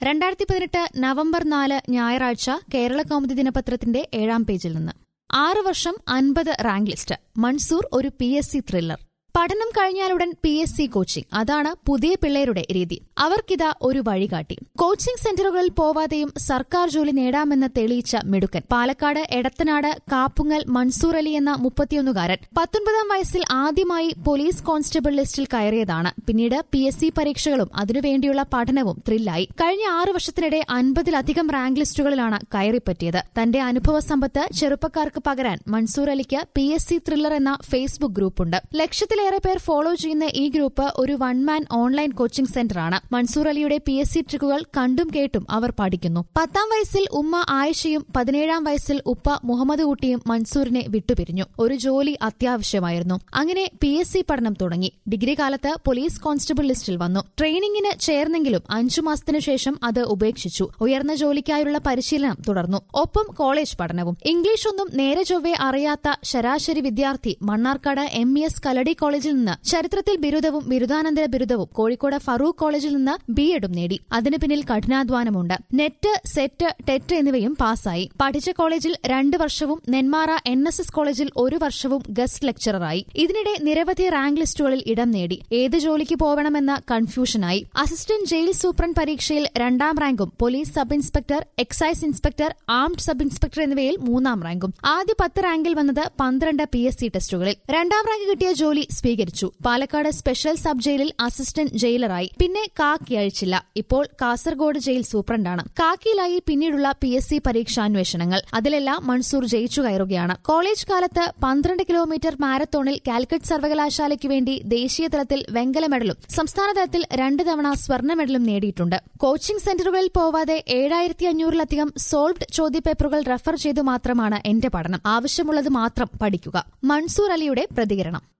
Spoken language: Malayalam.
രണ്ടായിരത്തി പതിനെട്ട് നവംബർ നാല് ഞായറാഴ്ച കേരള കൗമുദി ദിനപത്രത്തിന്റെ ഏഴാം പേജിൽ നിന്ന് ആറ് വർഷം അൻപത് റാങ്ക് ലിസ്റ്റ് മൺസൂർ ഒരു പി എസ് സി ത്രില്ലർ പഠനം കഴിഞ്ഞാലുടൻ പി എസ് സി കോച്ചിംഗ് അതാണ് പുതിയ പിള്ളേരുടെ രീതി അവർക്കിതാ ഒരു വഴികാട്ടി കോച്ചിംഗ് സെന്ററുകളിൽ പോവാതെയും സർക്കാർ ജോലി നേടാമെന്ന് തെളിയിച്ച മിടുക്കൻ പാലക്കാട് എടത്തനാട് കാപ്പുങ്ങൽ മൻസൂർ അലി എന്ന മുപ്പത്തിയൊന്നുകാരൻ പത്തൊൻപതാം വയസ്സിൽ ആദ്യമായി പോലീസ് കോൺസ്റ്റബിൾ ലിസ്റ്റിൽ കയറിയതാണ് പിന്നീട് പി എസ് സി പരീക്ഷകളും അതിനുവേണ്ടിയുള്ള പഠനവും ത്രില്ലായി കഴിഞ്ഞ ആറ് വർഷത്തിനിടെ അൻപതിലധികം റാങ്ക് ലിസ്റ്റുകളിലാണ് കയറിപ്പറ്റിയത് തന്റെ അനുഭവ സമ്പത്ത് ചെറുപ്പക്കാർക്ക് പകരാൻ മൻസൂർ അലിക്ക് പി എസ് സി ത്രില്ലർ എന്ന ഫേസ്ബുക്ക് ഗ്രൂപ്പുണ്ട് ലക്ഷത്തിലേറെ പേർ ഫോളോ ചെയ്യുന്ന ഈ ഗ്രൂപ്പ് ഒരു വൺ മാൻ ഓൺലൈൻ കോച്ചിംഗ് സെന്ററാണ് മൻസൂർ അലിയുടെ പി എസ് സി ട്രിക്കുകൾ കണ്ടും കേട്ടും അവർ പഠിക്കുന്നു പത്താം വയസ്സിൽ ഉമ്മ ആയിഷയും പതിനേഴാം വയസ്സിൽ ഉപ്പ മുഹമ്മദ് കുട്ടിയും മൻസൂറിനെ വിട്ടുപിരിഞ്ഞു ഒരു ജോലി അത്യാവശ്യമായിരുന്നു അങ്ങനെ പി എസ് സി പഠനം തുടങ്ങി ഡിഗ്രി കാലത്ത് പോലീസ് കോൺസ്റ്റബിൾ ലിസ്റ്റിൽ വന്നു ട്രെയിനിങ്ങിന് ചേർന്നെങ്കിലും അഞ്ചു മാസത്തിനു ശേഷം അത് ഉപേക്ഷിച്ചു ഉയർന്ന ജോലിക്കായുള്ള പരിശീലനം തുടർന്നു ഒപ്പം കോളേജ് പഠനവും ഇംഗ്ലീഷ് ഒന്നും നേരെ ചൊവ്വെ അറിയാത്ത ശരാശരി വിദ്യാർത്ഥി Mannarkkad M E S Kalladi കോളേജിൽ നിന്ന് ചരിത്രത്തിൽ ബിരുദവും ബിരുദാനന്തര ബിരുദവും കോഴിക്കോട് ഫറൂഖ് കോളേജിൽ നിന്ന് ബി എഡും നേടി അതിനു പിന്നിൽ കഠിനാധ്വാനമുണ്ട് നെറ്റ് സെറ്റ് ടെറ്റ് എന്നിവയും പാസ്സായി പഠിച്ച കോളേജിൽ രണ്ട് വർഷവും നെന്മാറ എൻ എസ് എസ് കോളേജിൽ ഒരു വർഷവും ഗസ്റ്റ് ലെക്ചററായി ഇതിനിടെ നിരവധി റാങ്ക് ലിസ്റ്റുകളിൽ ഇടം നേടി ഏത് ജോലിക്ക് പോകണമെന്ന കൺഫ്യൂഷനായി അസിസ്റ്റന്റ് ജയിൽ സൂപ്രണ്ട് പരീക്ഷയിൽ രണ്ടാം റാങ്കും police sub inspector excise inspector armed sub inspector എന്നിവയിൽ മൂന്നാം റാങ്കും ആദ്യ പത്ത് റാങ്കിൽ വന്നത് പന്ത്രണ്ട് പി എസ് സി ടെസ്റ്റുകളിൽ രണ്ടാം റാങ്ക് കിട്ടിയ ജോലി സ്വീകരിച്ചു പാലക്കാട് സ്പെഷ്യൽ സബ് ജയിലിൽ അസിസ്റ്റന്റ് ജയിലറായി പിന്നെ കാക്കി അഴിച്ചില്ല ഇപ്പോൾ കാസർഗോഡ് ജയിൽ സൂപ്രണ്ടാണ് കാക്കിയിലായി പിന്നീടുള്ള പി എസ് സി പരീക്ഷാന്വേഷണങ്ങൾ അതിലെല്ലാം മൺസൂർ ജയിച്ചു കയറുകയാണ് കോളേജ് കാലത്ത് പന്ത്രണ്ട് കിലോമീറ്റർ മാരത്തോണിൽ കാലിക്കറ്റ് സർവകലാശാലയ്ക്ക് വേണ്ടി ദേശീയ തലത്തിൽ വെങ്കല മെഡലും സംസ്ഥാന തലത്തിൽ രണ്ട് തവണ സ്വർണ്ണ മെഡലും നേടിയിട്ടുണ്ട് കോച്ചിംഗ് സെന്ററുകളിൽ പോവാതെ ഏഴായിരത്തി അഞ്ഞൂറിലധികം സോൾവ്ഡ് ചോദ്യപേപ്പറുകൾ റഫർ ചെയ്തു മാത്രമാണ് എന്റെ പഠനം ആവശ്യമുള്ളത് മാത്രം പഠിക്കുക മൺസൂർ അലിയുടെ പ്രതികരണം